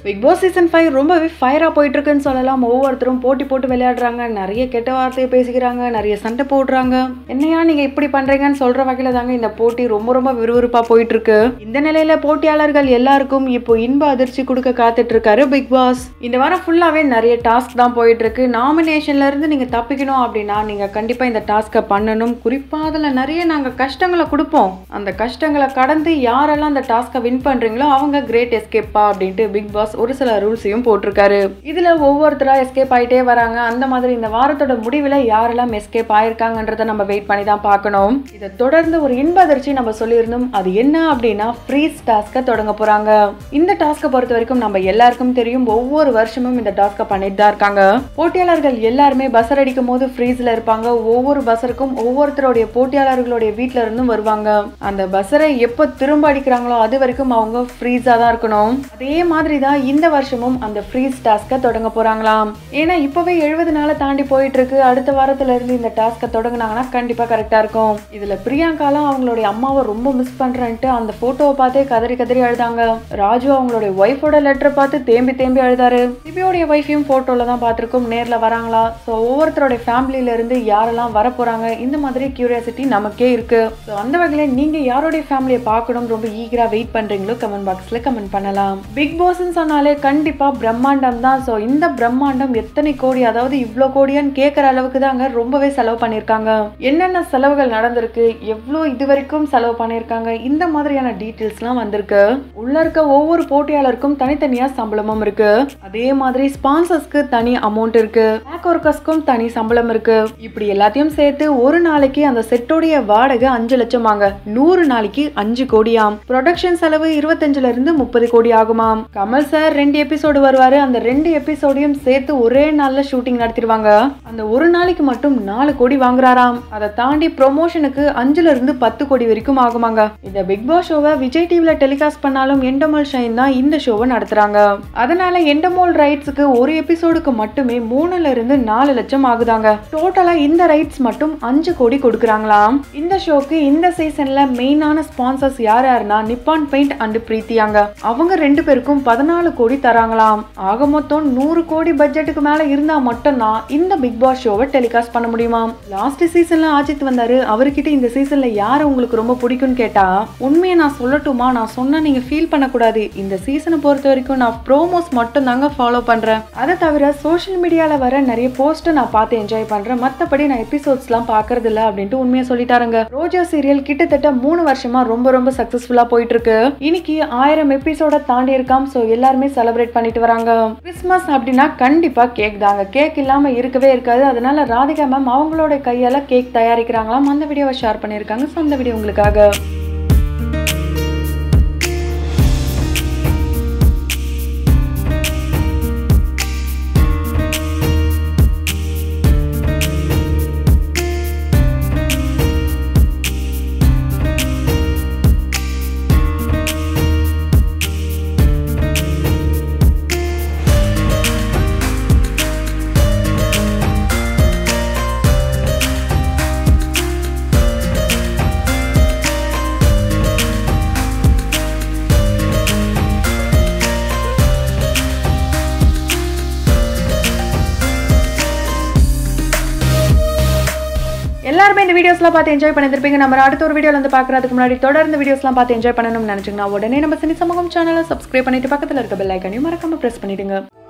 big Boss season five ரொம்பவே ஃபயராக போயிட்டு இருக்குன்னு சொல்லலாம் ஒவ்வொருத்தரும் போட்டி போட்டு விளையாடுறாங்க நிறைய கெட்ட வார்த்தையை பேசிக்கிறாங்க நிறைய சண்டை போடுறாங்க என்னையா நீங்க இப்படி பண்றீங்கன்னு சொல்ற வகையில தாங்க இந்த போட்டி ரொம்ப ரொம்ப விறுவிறுப்பா போயிட்டு இருக்கு இந்த நிலையில போட்டியாளர்கள் எல்லாருக்கும் இப்போ இன்ப அதிர்ச்சி கொடுக்க காத்துட்டு இருக்காரு பிக் பாஸ் இந்த வாரம் ஃபுல்லாவே நிறைய டாஸ்க் தான் போயிட்டு இருக்கு நாமினேஷன்ல இருந்து நீங்க தப்பிக்கணும் அப்படின்னா நீங்க கண்டிப்பா இந்த டாஸ்க்கை பண்ணணும் குறிப்பா அதுல நிறைய நாங்க கஷ்டங்களை கொடுப்போம் அந்த கஷ்டங்களை கடந்து யாரெல்லாம் அந்த டாஸ்க்கை வின் பண்றீங்களோ அவங்க கிரேட் எஸ்கேப்பா அப்படின்ட்டு பிக் பாஸ் ஒரு சில ரூல்ஸையும் போட்டிருக்காரு இதுல ஒவ்வொருத்தரா எஸ்கேப் ஆயிட்டே வராங்க அந்த மாதிரி இந்த வாரத்தோட முடிவுல யாரெல்லாம் எஸ்கேப் ஆயிருக்காங்கன்றத நம்ம வெயிட் பண்ணி தான் பார்க்கணும் இதை தொடர்ந்து ஒரு இன்ப அதிர்ச்சி நம்ம சொல்லியிருந்தோம் அது என்ன அப்படின்னா ஃப்ரீஸ் டாஸ்க்கை தொடங்க போறாங்க இந்த டாஸ்க்கை பொறுத்த வரைக்கும் நம்ம எல்லாருக்கும் தெரியும் ஒவ்வொரு வருஷமும் இந்த டாஸ்க்கை பண்ணிட்டு தான் இருக்காங்க போட்டியாளர்கள் எல்லாருமே பஸ்ஸர் அடிக்கும் போது ஃப்ரீஸ்ல இருப்பாங்க ஒவ்வொரு பஸ்ஸருக்கும் ஒவ்வொருத்தருடைய போட்டியாளர்களுடைய வீட்ல இருந்தும் வருவாங்க அந்த பஸ்ஸரை எப்போ திரும்ப அடிக்கிறாங்களோ அது வரைக்கும் அவங்க ஃப்ரீஸா தான் இருக்கணும் அதே மாதிரி தான் இந்த வருஷமும் அந்த ஃப்ரீஸ் டாஸ்க்கை தொடங்க போறாங்களாம் ஏன்னா இப்பவே எழுபது நாளை தாண்டி போயிட்டு இருக்கு அடுத்த வாரத்துல இருந்து இந்த டாஸ்க்கை தொடங்குனாங்கன்னா கண்டிப்பா கரெக்டா இருக்கும் இதுல பிரியாங்காலாம் அவங்களுடைய அம்மாவை ரொம்ப மிஸ் பண்றேன்ட்டு அந்த போட்டோவை பார்த்தே கதறி கதறி அழுதாங்க ராஜு அவங்களுடைய ஒய்ஃபோட லெட்டரை பார்த்து தேம்பி தேம்பி அழுதாரு திபியோடைய ஒய்ஃபையும் போட்டோல தான் பார்த்திருக்கோம் நேர்ல வராங்களா ஸோ ஒவ்வொருத்தருடைய ஃபேமிலியில இருந்து யாரெல்லாம் வர போறாங்க இந்த மாதிரி கியூரியாசிட்டி நமக்கே இருக்கு ஸோ அந்த வகையில நீங்க யாருடைய ஃபேமிலியை பார்க்கணும் ரொம்ப ஈகரா வெயிட் பண்றீங்களோ கமெண்ட் பாக்ஸ்ல கமெண்ட் பண்ணலாம் பிக் பாஸ்ன்னு சொன்னாலே கண்டிப்பா பிரம்மாண்டம் தான் ஸோ இந்த பிரம்மாண்டம் எத்தனை கோடி அதாவது இவ்வளோ கோடியான்னு கேட்குற அளவுக்கு தாங்க ரொம்பவே செலவு பண்ணியிருக்காங்க என்னென்ன செலவுகள் நடந்திருக்கு எவ்வளோ இது வரைக்கும் செலவு பண்ணியிருக்காங்க இந்த மாதிரியான டீட்டெயில்ஸ்லாம் வந்திருக்கு உள்ள இருக்க ஒவ்வொரு போட்டியாளருக்கும் தனித்தனியா சம்பளமும் இருக்கு அதே மாதிரி ஸ்பான்சர்ஸ்க்கு தனி அமௌண்ட் இருக்கு பேக் ஒர்க்கர்ஸ்க்கும் தனி சம்பளம் இருக்கு இப்படி எல்லாத்தையும் சேர்த்து ஒரு நாளைக்கு அந்த செட்டோடைய வாடகை அஞ்சு லட்சம் வாங்க நூறு நாளைக்கு அஞ்சு கோடியாம் ப்ரொடக்ஷன் செலவு இருபத்தஞ்சுல இருந்து முப்பது கோடி ஆகுமாம் கமல் சார் ரெண்டு எபிசோடு வருவாரு அந்த ரெண்டு எபிசோடையும் சேர்த்து ஒரே நாள்ல ஷூட்டிங் நடத்திடுவாங்க அந்த ஒரு நாளைக்கு மட்டும் நாலு கோடி வாங்குறாராம் அதை தாண்டி ப்ரொமோஷனுக்கு அஞ்சுல இருந்து பத்து கோடி வரைக்கும் ஆகுமாங்க இந்த பிக் பாஸ் ஷோவை விஜய் டிவில டெலிகாஸ்ட் பண்ணாலும் எண்டமோல் ஷைன் தான் இந்த ஷோவை நடத்துறாங்க அதனால எண்டமோல் ரைட்ஸுக்கு ஒரு எபிசோடுக்கு மட்டுமே மூணுல இருந்து நாலு லட்சம் ஆகுதாங்க டோட்டலா இந்த ரைட்ஸ் மட்டும் அஞ்சு கோடி கொடுக்குறாங்களாம் இந்த ஷோக்கு இந்த சீசன்ல மெயினான ஸ்பான்சர்ஸ் யார் யாருன்னா நிப்பான் பெயிண்ட் அண்ட் பிரீத்தியாங்க அவங்க ரெண்டு பேருக்கும் பதினாலு கோடி தராங்களாம் ஆக மொத்தம் நூறு கோடி பட்ஜெட்டுக்கு மேல இருந்தா மட்டும்தான் இந்த பிக் பாஸ் ஷோவை டெலிகாஸ்ட் பண்ண முடியுமாம் லாஸ்ட் சீசன்ல ஆஜித் வந்தாரு அவர்கிட்ட இந்த சீசன்ல யார உங்களுக்கு ரொம்ப பிடிக்கும்னு கேட்டா உண்மையை நான் சொல்லட்டுமா நான் சொன்னா நீங்க ஃபீல் பண்ணக்கூடாது இந்த சீசனை பொறுத்த வரைக்கும் நான் ப்ரோமோஸ் மட்டும் தாங்க ஃபாலோ பண்றேன் அதை தவிர சோஷியல் மீடியால வர நிறைய போஸ்ட்டை நான் பார்த்து என்ஜாய் பண்றேன் மத்தபடி நான் எபிசோட்ஸ்லாம் பார்க்கறது இல்ல அப்படின்ட்டு உண்மையை சொல்லிட்டாருங்க ரோஜா சீரியல் கிட்டத்தட்ட மூணு வருஷமா ரொம்ப ரொம்ப சக்சஸ்ஃபுல்லா போயிட்டு இருக்கு இன்னைக்கு ஆயிரம் எபிசோட தாண்டி இருக்காம் ஸோ எல்லாருமே செலிப்ரேட் பண்ணிட்டு வராங்க கிறிஸ்மஸ் அப்படின்னா கண்டிப்பா கேக் தாங்க கேக் இல்லாம இருக்கவே இருக்காது அதனால ராதிகா மேம் அவங்களோட கையால கேக் தயாரிக்கிறாங்களாம் அந்த வீடியோவை ஷேர் பண்ணியிருக்காங்க ஸோ அந்த வீடியோ உங்களுக்காக எல்லாருமே இந்த வீடியோஸ்லாம் பார்த்து என்ஜாய் பண்ணிருப்பீங்க நம்ம அடுத்த ஒரு வீடியோல வந்து பார்க்கறதுக்கு முன்னாடி தொடர்ந்து வீடியோஸ்லாம் பார்த்து என்ஜாய் பண்ணணும்னு நினைச்சீங்கன்னா உடனே நம்ம சினி சமூகம் சேனலை சப்ஸ்கிரைப் பண்ணிட்டு பக்கத்தில் இருக்க பெல் ஐக்கனையும் மறக்காம பிரஸ் பண்ணிடுங்க